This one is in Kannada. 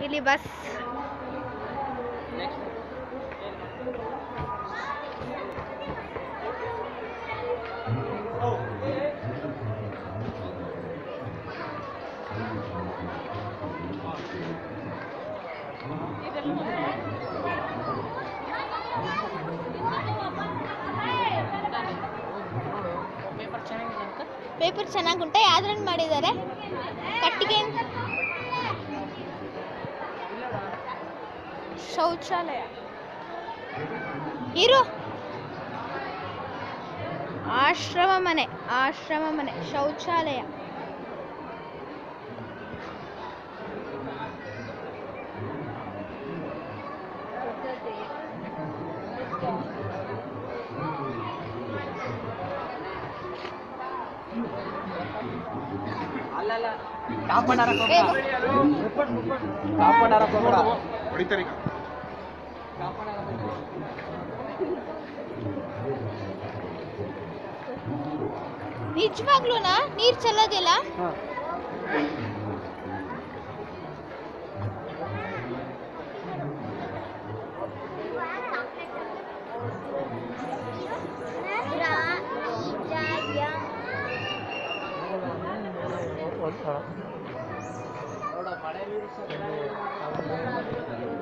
ಇಲ್ಲಿ ಬಸ್ ಪೇಪರ್ ಚೆನ್ನಾಗಿದೆ ಅಂತ ಪೇಪರ್ ಚೆನ್ನಾಗುಂಟಾ ಯಾವ್ದ್ರಲ್ಲಿ ಮಾಡಿದ್ದಾರೆ ಕಟ್ಟಿಗೆ ಶೌಚಾಲಯ ಇರು ಆಶ್ರಮ ಮನೆ ಆಶ್ರಮ ಮನೆ ಶೌಚಾಲಯ ಅಲ್ಲಲ್ಲ ಕಾಂಪೌಂಡ್ ಹಾರಕ್ ಏ, ಹೋಗ್ಬೇಡ ಕಾಂಪೌಂಡ್ ಹಾರಕ್ ಹೋಗ್ಬೇಡ ಹೊಡಿತಾರೆ ಈಗ ಕಾಂಪೌಂಡ್ ಹಾರಕ್ ಹೋಗ್ಬೇಡ ನಿಜವಾಗ್ಲೂನಾ ನೀರ್ ಚೆಲ್ಲೋದಿಲ್ಲ ನೋಡ ಮಳೆ ನೀರು